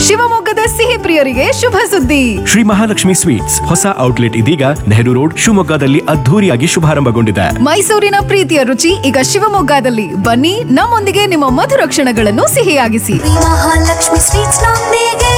ಶಿವಮೊಗ್ಗದ ಸಿಹಿ ಪ್ರಿಯರಿಗೆ ಶುಭ ಸುದ್ದಿ ಶ್ರೀ ಮಹಾಲಕ್ಷ್ಮಿ ಸ್ವೀಟ್ಸ್ ಹೊಸ ಔಟ್ಲೆಟ್ ಇದೀಗ ನೆಹರು ರೋಡ್ ಶಿವಮೊಗ್ಗದಲ್ಲಿ ಅದ್ಧೂರಿಯಾಗಿ ಶುಭಾರಂಭಗೊಂಡಿದೆ ಮೈಸೂರಿನ ಪ್ರೀತಿಯ ರುಚಿ ಈಗ ಶಿವಮೊಗ್ಗದಲ್ಲಿ ಬನ್ನಿ ನಮ್ಮೊಂದಿಗೆ ನಿಮ್ಮ ಮಧುರ ಕ್ಷಣಗಳನ್ನು ಸಿಹಿಯಾಗಿಸಿ ಮಹಾಲಕ್ಷ್ಮಿ ಸ್ವೀಟ್ಸ್ ನೊಂದಿಗೆ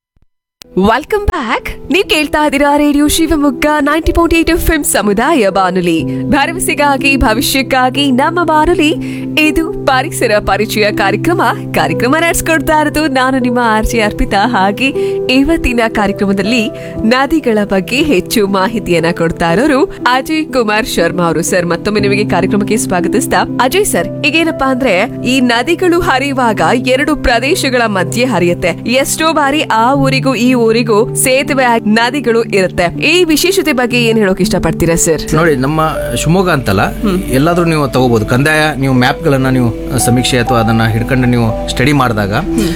ವೆಲ್ಕಮ್ ಬ್ಯಾಕ್ ನೀವು ಕೇಳ್ತಾ ಇದ್ದೀರಾ radio Shivamogga ninety point eight F ಸಮುದಾಯ ಬಾನುಲಿ ಭರವಸೆಗಾಗಿ ಭವಿಷ್ಯಕ್ಕಾಗಿ ನಮ್ಮ ಬಾನುಲಿ ಇದು ಪರಿಸರ ಪರಿಚಯ ಕಾರ್ಯಕ್ರಮ ಕಾರ್ಯಕ್ರಮ ನಡೆಸ್ಕೊಡ್ತಾ ಇರೋದು ನಾನು ನಿಮ್ಮ ಆರ್ಜಿ ಅರ್ಪಿತಾ ಹಾಗೆ ಇವತ್ತಿನ ಕಾರ್ಯಕ್ರಮದಲ್ಲಿ ನದಿಗಳ ಬಗ್ಗೆ ಹೆಚ್ಚು ಮಾಹಿತಿಯನ್ನ ಕೊಡ್ತಾ ಇರೋರು ಅಜಯ್ ಕುಮಾರ್ ಶರ್ಮಾ ಅವರು ಸರ್ ಮತ್ತೊಮ್ಮೆ ನಿಮಗೆ ಕಾರ್ಯಕ್ರಮಕ್ಕೆ ಸ್ವಾಗತಿಸ್ತಾ ಅಜಯ್ ಸರ್ ಈಗೇನಪ್ಪಾ ಅಂದ್ರೆ ಈ ನದಿಗಳು ಹರಿಯುವಾಗ ಎರಡು ಪ್ರದೇಶಗಳ ಮಧ್ಯೆ ಹರಿಯುತ್ತೆ ಎಷ್ಟೋ ಬಾರಿ ಆ ಊರಿಗೂ ಈ ಊರಿಗೂ ಸೇತುವೆ ಆಗಿ ನದಿಗಳು ಇರುತ್ತೆ ಈ ವಿಶೇಷತೆ ಬಗ್ಗೆ ಏನ್ ಹೇಳೋಕೆ ಇಷ್ಟಪಡ್ತೀರಾ ಸರ್ ನೋಡಿ ನಮ್ಮ ಶಿವಮೊಗ್ಗ ಅಂತಲ್ಲ ಎಲ್ಲಾದ್ರೂ ನೀವು ತಗೋಬಹುದು ಕಂದಾಯ ನೀವು ಮ್ಯಾಪ್ಗಳನ್ನ ನೀವು ಸಮೀಕ್ಷೆ ಅಥವಾ ಅದನ್ನ ಹಿಡ್ಕೊಂಡು ನೀವು ಸ್ಟಡಿ ಮಾಡಿದಾಗ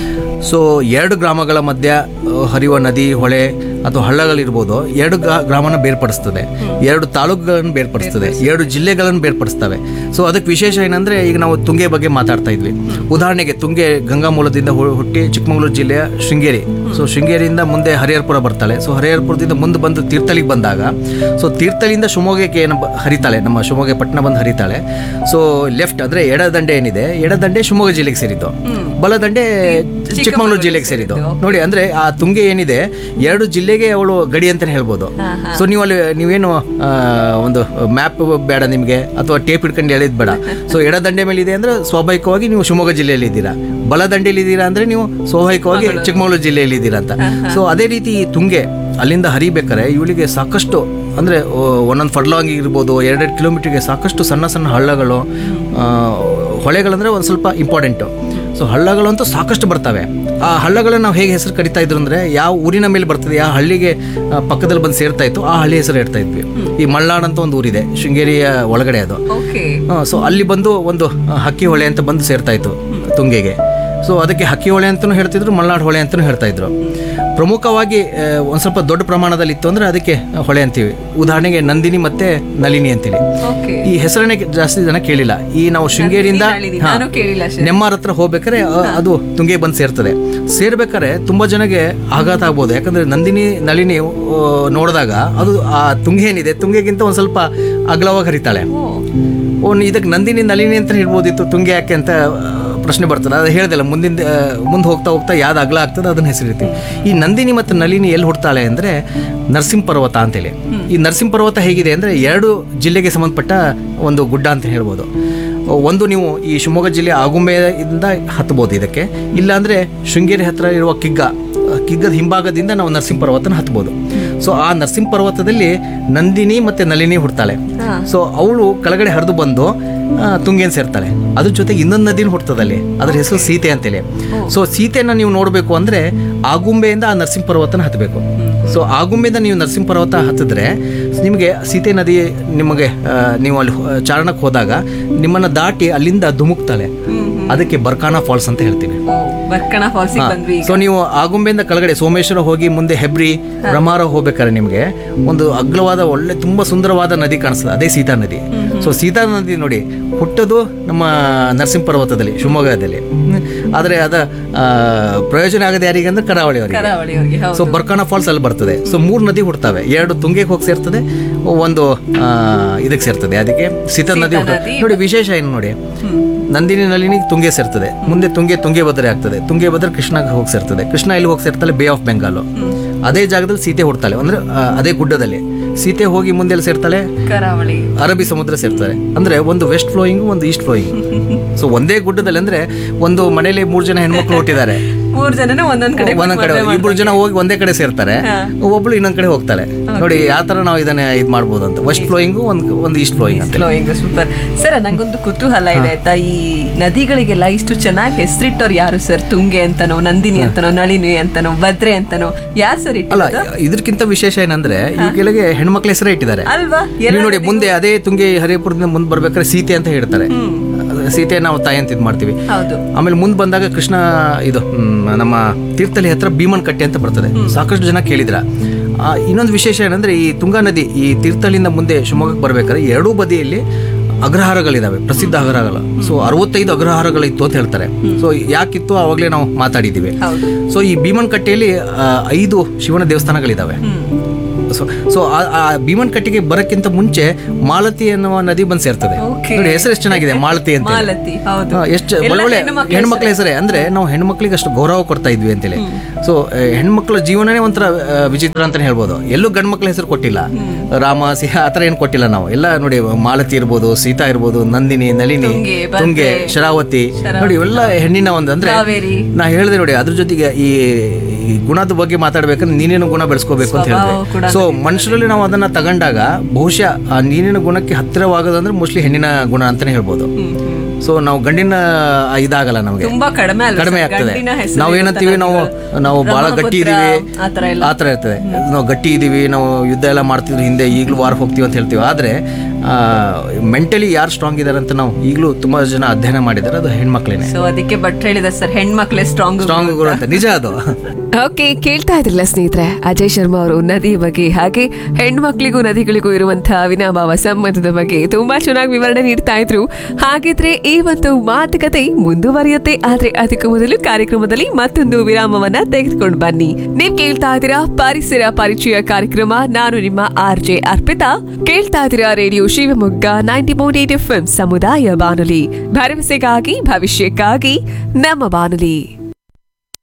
ಸೊ ಎರಡು ಗ್ರಾಮಗಳ ಮಧ್ಯ ಆ, ಹರಿಯುವ ನದಿ ಹೊಳೆ ಅಥವಾ ಹಳ್ಳಗಳಿರ್ಬೋದು ಎರಡು ಗ್ರಾ- ಗ್ರಾಮನ ಬೇರ್ಪಡಿಸ್ತದೆ ಎರಡು ತಾಲೂಕುಗಳನ್ನು ಬೇರ್ಪಡಿಸ್ತದೆ ಎರಡು ಜಿಲ್ಲೆಗಳನ್ನು ಬೇರ್ಪಡಿಸ್ತವೆ ಸೊ ಅದಕ್ಕೆ ವಿಶೇಷ ಏನಂದ್ರೆ ಈಗ ನಾವು ತುಂಗೆ ಬಗ್ಗೆ ಮಾತಾಡ್ತಾ ಇದ್ವಿ ಉದಾಹರಣೆಗೆ ತುಂಗೆ ಗಂಗಾ ಮೂಲದಿಂದ ಹು- ಹುಟ್ಟಿ ಚಿಕ್ಕಮಗಳೂರು ಜಿಲ್ಲೆಯ ಶೃಂಗೇರಿ ಸೊ ಶೃಂಗೇರಿಯಿಂದ ಮುಂದೆ ಹರಿಹರಪುರ ಬರ್ತಾಳೆ ಸೊ ಹರಿಹರಪುರದಿಂದ ಮುಂದೆ ಬಂದು ತೀರ್ಥಳಿಗೆ ಬಂದಾಗ ಸೊ ತೀರ್ಥಳಿಯಿಂದ ಶಿವಮೊಗ್ಗಕ್ಕೆ ಏನು ಬ- ಹರಿತಾಳೆ ನಮ್ಮ ಶಿವಮೊಗ್ಗ ಪಟ್ಟಣ ಬಂದು ಹರಿತಾಳೆ ಸೊ ಲೆಫ್ಟ್ ಅಂದ್ರೆ ಎಡದಂಡೆ ಏನಿದೆ ಎಡದಂಡೆ ಶಿವಮೊಗ್ಗ ಜಿಲ್ಲೆಗೆ ಸೇರಿದ್ದು ಬಲದಂಡೆ ಚಿಕ್ಕಮಗಳೂರು ಜಿಲ್ಲೆಗೆ ಸೇರಿದ್ದು ನೋಡಿ ಅಂದ್ರೆ ಆ ತುಂಗೆ ಏನಿದೆ ಎರಡು ಜಿಲ್ಲೆಗೆ ಅವಳು ಗಡಿ ಅಂತಾನೆ ಹೇಳ್ಬೋದು ಸೊ ನೀವು ಅಲ್ಲಿ ನೀವೇನು ಆ, ಒಂದು ಮ್ಯಾಪ್ ಬೇಡ ನಿಮಗೆ ಅಥವಾ ಟೇಪ್ ಹಿಡ್ಕೊಂಡು ಹೇಳಿದ್ ಬೇಡ ಸೊ ಎಡದಂಡೆ ಮೇಲೆ ಇದೆ ಅಂದ್ರೆ ಸ್ವಾಭಾವಿಕವಾಗಿ ನೀವು ಶಿವಮೊಗ್ಗ ಜಿಲ್ಲೆಯಲ್ಲಿ ಇದ್ದೀರಾ ಬಲದಂಡೆಯಲ್ಲಿ ಇದ್ದೀರಾ ಅಂದ್ರೆ ನೀವು ಸ್ವಾಭಾವಿಕವಾಗಿ ಚಿಕ್ಕಮಗಳೂರು ಜಿಲ್ಲೆಯಲ್ಲಿ ಇದ್ದೀರಾ ಅಂತ ಸೊ ಅದೇ ರೀತಿ ಈ ತುಂಗೆ ಅಲ್ಲಿಂದ ಹರಿಬೇಕಾರೆ ಇವಳಿಗೆ ಸಾಕಷ್ಟು ಅಂದ್ರೆ ಒಂದೊಂದು ಫಡ್ಲಾಂಗ್ ಇರ್ಬೋದು ಎರಡೆರಡು ಕಿಲೋಮೀಟರ್ಗೆ ಸಾಕಷ್ಟು ಸಣ್ಣ ಸಣ್ಣ ಹಳ್ಳಗಳು ಆ, ಹೊಳೆಗಳಂದ್ರೆ ಒಂದು ಸ್ವಲ್ಪ ಇಂಪಾರ್ಟೆಂಟು ಸೊ ಹಳ್ಳಗಳಂತೂ ಸಾಕಷ್ಟು ಬರ್ತವೆ ಆ ಹಳ್ಳಗಳನ್ನ ನಾವು ಹೇಗೆ ಹೆಸರು ಕರಿತಾ ಇದ್ರು ಅಂದ್ರೆ ಯಾವ ಊರಿನ ಮೇಲೆ ಬರ್ತದೆ ಯಾವ ಹಳ್ಳಿಗೆ ಆ, ಪಕ್ಕದಲ್ಲಿ ಬಂದು ಸೇರ್ತಾ ಇತ್ತು ಆ ಹಳ್ಳಿ ಹೆಸರು ಇಡ್ತಾ ಇದ್ವಿ ಈ ಮಲ್ನಾಡ್ ಅಂತ ಒಂದು ಊರಿದೆ ಶೃಂಗೇರಿಯ ಒಳಗಡೆ ಅದು ಓಕೆ ಸೊ ಅಲ್ಲಿ ಬಂದು ಒಂದು ಆ, ಹಕ್ಕಿ ಹೊಳೆ ಅಂತ ಬಂದು ಸೇರ್ತಾ ಇತ್ತು ತುಂಗೆಗೆ ಸೊ ಅದಕ್ಕೆ ಹಕ್ಕಿ ಹೊಳೆ ಅಂತಲೂ ಹೇಳ್ತಿದ್ರು ಮಲ್ನಾಡ್ ಹೊಳೆ ಅಂತಲೂ ಹೇಳ್ತಾ ಇದ್ರು ಪ್ರಮುಖವಾಗಿ ಆ, ಒಂದ್ ಸ್ವಲ್ಪ ದೊಡ್ಡ ಪ್ರಮಾಣದಲ್ಲಿ ಇತ್ತು ಅಂದ್ರೆ ಅದಕ್ಕೆ ಹೊಳೆ ಅಂತೀವಿ ಉದಾಹರಣೆಗೆ ನಂದಿನಿ ಮತ್ತೆ ನಳಿನಿ ಅಂತೇಳಿ ಓಕೆ ಈ ಹೆಸರನ್ನೇ ಜಾಸ್ತಿ ಜನ ಕೇಳಿಲ್ಲ ಈ ನಾವು ಶೃಂಗೇರಿಯಿಂದ ನಳಿನಿ, ಹಾ, ನಾನು ಕೇಳಿಲ್ಲ ಸರ್. ನೆಮ್ಮಾರ್ ಹತ್ರ ಹೋಗ್ಬೇಕಾದ್ರೆ ಆ, ಅದು ತುಂಗೆ ಬಂದು ಸೇರ್ತದೆ ಸೇರ್ಬೇಕಾದ್ರೆ ತುಂಬಾ ಜನಗೆ ಆಘಾತ ಆಗ್ಬೋದು ಯಾಕಂದ್ರೆ ನಂದಿನಿ ನಳಿನಿ ಆ, ನೋಡಿದಾಗ ಅದು ಆ ತುಂಗೆ ಏನಿದೆ ತುಂಗೆಗಿಂತ ಒಂದ್ ಸ್ವಲ್ಪ ಅಗಲವಾಗಿ ಹರಿತಾಳೆ ಓ ಇದಕ್ಕೆ ನಂದಿನಿ ನಳಿನಿ ಅಂತ ಹೇಳ್ಬೋದಿತ್ತು ತುಂಗೆ ಯಾಕೆ ಅಂತ ಆ, ಪ್ರಶ್ನೆ ಬರ್ತದೆ ಅದು ಹೇಳ್ದಲ್ಲ ಮುಂದಿನ ಮುಂದೆ ಹೋಗ್ತಾ ಹೋಗ್ತಾ ಯಾವ್ದು ಅಗಲ ಆಗ್ತದೆ ಅದನ್ನ ಹೆಸರಿರ್ತೀವಿ ಈ ನಂದಿನಿ ಮತ್ತು ನಳಿನಿ ಎಲ್ಲಿ ಹುಡ್ತಾಳೆ ಅಂದ್ರೆ ನರಸಿಂಹ ಪರ್ವತ ಅಂತೇಳಿ ಈ ನರಸಿಂಹ ಪರ್ವತ ಹೇಗಿದೆ ಅಂದ್ರೆ ಎರಡು ಜಿಲ್ಲೆಗೆ ಸಂಬಂಧಪಟ್ಟ ಒಂದು ಗುಡ್ಡ ಅಂತ ಹೇಳ್ಬೋದು ಒಂದು ನೀವು ಈ ಶಿವಮೊಗ್ಗ ಜಿಲ್ಲೆ ಆಗುಂಬೆಯಿಂದ ಹತ್ಬೋದು ಇದಕ್ಕೆ ಇಲ್ಲಾಂದ್ರೆ ಶೃಂಗೇರಿ ಹತ್ರ ಇರುವ ಕಿಗ್ಗ ಕಿಗ್ಗದ ಹಿಂಭಾಗದಿಂದ ನಾವು ನರಸಿಂಹ ಪರ್ವತನ ಹತ್ಬೋದು ಸೊ ಆ ನರಸಿಂಹ ಪರ್ವತದಲ್ಲಿ ನಂದಿನಿ ಮತ್ತೆ ನಳಿನಿ ಹುಡ್ತಾಳೆ ಸೊ ಅವಳು ಕೆಳಗಡೆ ಹರಿದು ಬಂದು ಆ, ತುಂಗೇನ್ ಸೇರ್ತಾಳೆ ಅದ್ರ ಜೊತೆಗೆ ಇನ್ನೊಂದು ನದಿನ ಹುಡ್ತದಲ್ಲಿ ಅದ್ರ ಹೆಸರು ಸೀತೆ ಅಂತೇಳಿ ಸೊ ಸೀತೆಯನ್ನ ನೀವು ನೋಡಬೇಕು ಅಂದ್ರೆ ಆಗುಂಬೆಯಿಂದ ಆ ನರಸಿಂಹ ಪರ್ವತನ ಹತ್ತಬೇಕು ಸೊ ಆಗುಂಬೆಯಿಂದ ನೀವು ನರಸಿಂಹ ಪರ್ವತ ಹತ್ತಿದ್ರೆ ನಿಮಗೆ ಸೀತೆ ನದಿ ನಿಮಗೆ ಆ, ನೀವು ಅಲ್ಲಿ ಹೋ- ಚಾರಣಕ್ಕೆ ಹೋದಾಗ ನಿಮ್ಮನ್ನ ದಾಟಿ ಅಲ್ಲಿಂದ ಧುಮುಕ್ತಾಳೆ ಅದಕ್ಕೆ ಬರ್ಕಾನಾ ಫಾಲ್ಸ್ ಅಂತ ಹೇಳ್ತೀವಿ ಬರ್ಕಣ ಫಾಲ್ಸಿಗೆ ಬಂದ್ವಿ ಸೊ ನೀವು ಆಗುಂಬೆಯಿಂದ ಕೆಳಗಡೆ ಸೋಮೇಶ್ವರ ಹೋಗಿ ಮುಂದೆ ಹೆಬ್ರಿ ಬ್ರಹ್ಮಾರ ಹೋಗ್ಬೇಕಾದ್ರೆ ನಿಮಗೆ ಒಂದು ಅಗ್ಲವಾದ ಒಳ್ಳೆ ತುಂಬಾ ಸುಂದರವಾದ ನದಿ ಕಾಣಿಸ್ತದೆ ಅದೇ ಸೀತಾ ನದಿ ಸೊ ಸೀತಾ ನದಿ ನೋಡಿ ಹುಟ್ಟೋದು ನಮ್ಮ ನರಸಿಂಹ ಪರ್ವತದಲ್ಲಿ ಶಿವಮೊಗ್ಗದಲ್ಲಿ ಆದರೆ ಅದ ಆ, ಪ್ರಯೋಜನ ಆಗದೆ ಯಾರಿಗೆ ಅಂದ್ರೆ ಕರಾವಳಿಯವರಿಗೆ ಕರಾವಳಿಯವರಿಗೆ ಹೌದು ಸೊ ಬರ್ಕಾನ ಫಾಲ್ಸ್ ಅಲ್ಲಿ ಬರ್ತದೆ ಸೊ ಮೂರು ನದಿ ಹುಡ್ತವೆ ಎರಡು ತುಂಗೆಗೆ ಹೋಗಿ ಸೇರ್ತದೆ ಒಂದು ಆ, ಇದಕ್ಕೆ ಸೇರ್ತದೆ ಅದಕ್ಕೆ ಸೀತಾ ನದಿ ಹುಡ್ತದೆ. ನದಿ ನೋಡಿ ವಿಶೇಷ ಏನು ನೋಡಿ ನಂದಿನಿ ನಳಿನಿ ತುಂಗೆ ಸೇರ್ತದೆ ಮುಂದೆ ತುಂಗೆ ತುಂಗೆ ಭದ್ರೆ ಆಗ್ತದೆ ತುಂಗೆ ಭದ್ರೆ ಕೃಷ್ಣಗೆ ಹೋಗಿ ಸೇರ್ತದೆ ಕೃಷ್ಣ ಇಲ್ಲಿ ಹೋಗಿ ಸೇರ್ತಾಳೆ ಬೇ ಆಫ್ ಬೆಂಗಾಲ್ ಅದೇ ಜಾಗದಲ್ಲಿ ಸೀತೆ ಹುಡ್ತಾಳೆ ಅಂದ್ರೆ ಆ, ಅದೇ ಗುಡ್ಡದಲ್ಲಿ ಸೀತೆ ಹೋಗಿ ಮುಂದೆ ಎಲ್ಲಿ ಸೇರ್ತಾಳೆ ಕರಾವಳಿ ಅರಬ್ಬಿ ಸಮುದ್ರ ಸೇರ್ತಾರೆ ಅಂದ್ರೆ ಒಂದು ವೆಸ್ಟ್ ಫ್ಲೋಯಿಂಗ್ ಒಂದು ಈಸ್ಟ್ ಫ್ಲೋಯಿಂಗ್ ಸೊ ಒಂದೇ ಗುಡ್ಡದಲ್ಲಿ ಅಂದ್ರೆ ಒಂದು ಮನೇಲಿ ಮೂರು ಜನ ಹೆಣ್ಮಕ್ಳು ಹುಟ್ಟಿದ್ದಾರೆ ಮೂರ್ ಜನನು ಒಂದೊಂದ್ ಕಡೆ ಒಂದೊಂದ್ ಕಡೆ ಇಬ್ರು ಜನ ಹೋಗಿ ಒಂದೇ ಕಡೆ ಸೇರ್ತಾರೆ ಒಬ್ಳು ಇನ್ನೊಂದ್ ಕಡೆ ಹೋಗ್ತಾಳೆ ನೋಡಿ ಯಾವ ತರ ನಾವು ಇದನ್ನ ಇದು ಮಾಡ್ಬೋದು ಅಂತ ವೆಸ್ಟ್ ಫ್ಲೋಯಿಂಗ್ ಒಂದು ಒಂದು ಈಸ್ಟ್ ಫ್ಲೋಯಿಂಗ್ ಅಂತ ಫ್ಲೋಯಿಂಗ್ ಸೂಪರ್ ಸರ್ ನಂಗೊಂದು ಕುತೂಹಲ ಇದೆ ಆಯ್ತಾ ಈ ನದಿಗಳಿಗೆಲ್ಲ ಇಷ್ಟು ಚೆನ್ನಾಗಿ ಹೆಸರಿಟ್ಟವ್ರು ಯಾರು ಸರ್ ತುಂಗೆ ಅಂತನೋ ನಂದಿನಿ ಅಂತನೋ ನಳಿನಿ ಅಂತನೋ ಭದ್ರೆ ಅಂತನೋ ಯಾರು ಸರ್ ಅಲ್ಲ ಇಟ್ಟಿದ್ದು ಇದಕ್ಕಿಂತ ವಿಶೇಷ ಏನಂದ್ರೆ ಇವುಗಳಿಗೆ ಹೆಣ್ಮಕ್ಳ ಹೆಸರೇ ಇಟ್ಟಿದ್ದಾರೆ ಅಲ್ವಾ ನೀವು ನೋಡಿ ಮುಂದೆ ಅದೇ ತುಂಗೆ ಹರಿಪುರದಿಂದ ಮುಂದೆ ಬರ್ಬೇಕಾದ್ರೆ ಸೀತೆ ಅಂತ ಹೇಳ್ತಾರೆ ಸೀತೆ ನಾವು ತಾಯಿ ಅಂತ ಇದು ಮಾಡ್ತೀವಿ ಹೌದು ಆಮೇಲೆ ಮುಂದೆ ಬಂದಾಗ ಕೃಷ್ಣ ಇದು ಮ್, ನಮ್ಮ ತೀರ್ಥಹಳ್ಳಿ ಹತ್ರ ಭೀಮನ್ ಕಟ್ಟೆ ಅಂತ ಬರ್ತದೆ ಸಾಕಷ್ಟು ಜನ ಕೇಳಿದ್ರ ಇನ್ನೊಂದು ವಿಶೇಷ ಏನಂದ್ರೆ ಈ ತುಂಗಾ ನದಿ ಈ ತೀರ್ಥಹಳ್ಳಿಯಿಂದ ಮುಂದೆ ಶಿವಮೊಗ್ಗಕ್ಕೆ ಬರ್ಬೇಕಾದ್ರೆ ಎರಡೂ ಬದಿಯಲ್ಲಿ ಅಗ್ರಹಾರಗಳಿದಾವೆ ಪ್ರಸಿದ್ಧ ಅಗ್ರಹಾರಗಳು ಸೊ ಅರವತ್ತೈದು ಅಗ್ರಹಾರಗಳಿತ್ತು ಅಂತ ಹೇಳ್ತಾರೆ ಸೊ ಯಾಕಿತ್ತು ಅವಾಗಲೇ ನಾವು ಮಾತಾಡಿದ್ದೀವಿ ಸೊ ಈ ಭೀಮನ್ ಕಟ್ಟೆಯಲ್ಲಿ ಆ, ಐದು ಶಿವನ ದೇವಸ್ಥಾನಗಳಿದಾವೆ ಸೊ ಸೊ ಆ- ಆ ಭೀಮನ್ ಕಟ್ಟೆಗೆ ಬರಕ್ಕಿಂತ ಮುಂಚೆ ಮಾಲತಿ ಎನ್ನುವ ನದಿ ಬಂದು ಸೇರ್ತದೆ Okay. ನೋಡಿ ಹೆಸರು ಎಷ್ಟು ಚೆನ್ನಾಗಿದೆ ಮಾಲತಿ ಅಂತ ಹೇಳಿ. ಮಾಲತಿ, ಹೌದು. ಹಾ, ಎಷ್ಟು ಎಲ್ಲ ಒಳ್ಳೊಳ್ಳೆ ಹೆಣ್ಣುಮಕ್ಳ ಹೆಣ್ಮಕ್ಳ ಹೆಸರೇ ಅಂದ್ರೆ ನಾವು ಹೆಣ್ಮಕ್ಳಿಗೆ ಅಷ್ಟು ಗೌರವ ಕೊಡ್ತಾ ಇದ್ವಿ ಅಂತೇಳಿ ಸೊ ಹೆಣ್ಮಕ್ಳ ಜೀವನನೇ ಒಂಥರ ಆ, ವಿಚಿತ್ರ ಅಂತಾನೆ ಹೇಳ್ಬೋದು ಎಲ್ಲೂ ಗಂಡ್ ಮಕ್ಳ ಹೆಸರು ಕೊಟ್ಟಿಲ್ಲ ರಾಮ ಸಿಂಹ ಆತರ ಏನು ಕೊಟ್ಟಿಲ್ಲ ನಾವು ಎಲ್ಲ ನೋಡಿ ಮಾಲತಿ ಇರ್ಬೋದು ಸೀತಾ ಇರ್ಬೋದು ನಂದಿನಿ ನಳಿನಿ ತುಂಗೆ, ಭದ್ರೆ, ತುಂಗೆ ಶರಾವತಿ ನೋಡಿ ಇವೆಲ್ಲ ಹೆಣ್ಣಿನ ಒಂದು ಅಂದ್ರೆ ಕಾವೇರಿ. ನಾ ಹೇಳಿದೆ ನೋಡಿ ಅದ್ರ ಜೊತೆಗೆ ಈ ಈ ಗುಣದ ಬಗ್ಗೆ ಮಾತಾಡ್ಬೇಕಂದ್ರೆ ನೀನೇನು ಗುಣ ಬೆಳೆಸ್ಕೋಬೇಕು ಅಂತ ಸ್ವಭಾವ ಕೂಡ ಹೇಳಿದೆ ಸೊ ಮನುಷ್ಯರಲ್ಲಿ ನಾವು ಅದನ್ನ ತಗೊಂಡಾಗ ಬಹುಶಃ ಆ ನೀರಿನ ಗುಣಕ್ಕೆ ಹತ್ತಿರವಾಗೋದಂದ್ರೆ ಮೋಸ್ಟ್ಲಿ ಹೆಣ್ಣಿನ ಗುಣ ಅಂತಾನೆ ಹೇಳ್ಬೋದು ಸೊ ನಾವು ಗಂಡಿನ ಇದಾಗಲ್ಲ ನಮಗೆ ತುಂಬಾ ಕಡಿಮೆ ಅಲ್ವಾ ಕಡಿಮೆ ಸರ್? ಆಗ್ತದೆ ಗಂಡಿನ ಹೆಸರು ನಾವು ಏನಂತೀವಿ ನಾವು ನಾವು ಬಹಳ ಗಟ್ಟಿ ಇದೀವಿ ಆ ಥರ ಎಲ್ಲ. ಆ ಥರ ಇರ್ತದೆ ನಾವು ಗಟ್ಟಿ ಇದೀವಿ ನಾವು ಯುದ್ಧ ಎಲ್ಲ ಮಾಡ್ತಿದ್ವಿ ಹಿಂದೆ ಈಗಲೂ ವಾರಕ್ಕೆ ಹೋಗ್ತೀವಿ ಅಂತ ಹೇಳ್ತೀವಿ ಆದ್ರೆ ಮೆಂಟಲಿ ಯಾರು ಸ್ಟ್ರಾಂಗ್ ಇದಾರೆ ಅಂತ ನಾವು ಈಗಲೂ ತುಂಬಾ ಜನ ಅಧ್ಯಯನ ಮಾಡಿದ್ದಾರೆ ಅದು ಹೆಣ್ಮಕ್ಳೇನೆ ಸೊ ಅದಕ್ಕೆ ಭಟ್ ಹೇಳಿದ ಸರ್ ಹೆಣ್ಮಕ್ಳೇ ಸ್ಟ್ರಾಂಗ್ ಸ್ಟ್ರಾಂಗ್ ಗುರು ಅಂತ ನಿಜ ಅದು ಓಕೆ ಕೇಳ್ತಾ ಇದ್ರಲ್ಲ ಸ್ನೇಹಿತರೆ ಅಜಯ್ ಶರ್ಮಾ ಅವರು ನದಿ ಬಗ್ಗೆ ಹಾಗೆ ಹೆಣ್ಮಕ್ಳಿಗೂ ನದಿಗಳಿಗೂ ಇರುವಂತಹ ಅವಿನಾಭಾವ ಸಂಬಂಧದ ಬಗ್ಗೆ ತುಂಬಾ ಚೆನ್ನಾಗಿ ವಿವರಣೆ ನೀಡ್ತಾ ಇದ್ರು ಹಾಗಿದ್ರೆ ಈ ಒಂದು ಮಾತುಕತೆ ಮುಂದುವರಿಯುತ್ತೆ ಆದ್ರೆ ಅದಕ್ಕೂ ಮೊದಲು ಕಾರ್ಯಕ್ರಮದಲ್ಲಿ ಮತ್ತೊಂದು ವಿರಾಮವನ್ನ ತೆಗೆದುಕೊಂಡು ಬನ್ನಿ ನೀವ್ ಕೇಳ್ತಾ ಇದ್ದೀರಾ ಪರಿಸರ ಪರಿಚಯ ಕಾರ್ಯಕ್ರಮ ನಾನು ನಿಮ್ಮ ಆರ್ ಜೆ ಅರ್ಪಿತಾ ಕೇಳ್ತಾ ಇದ್ದೀರಾ radio Shivamogga ninety point eight F ಸಮುದಾಯ ಬಾನುಲಿ ಭರವಸೆಗಾಗಿ ಭವಿಷ್ಯಕ್ಕಾಗಿ ನಮ್ಮ ಬಾನುಲಿ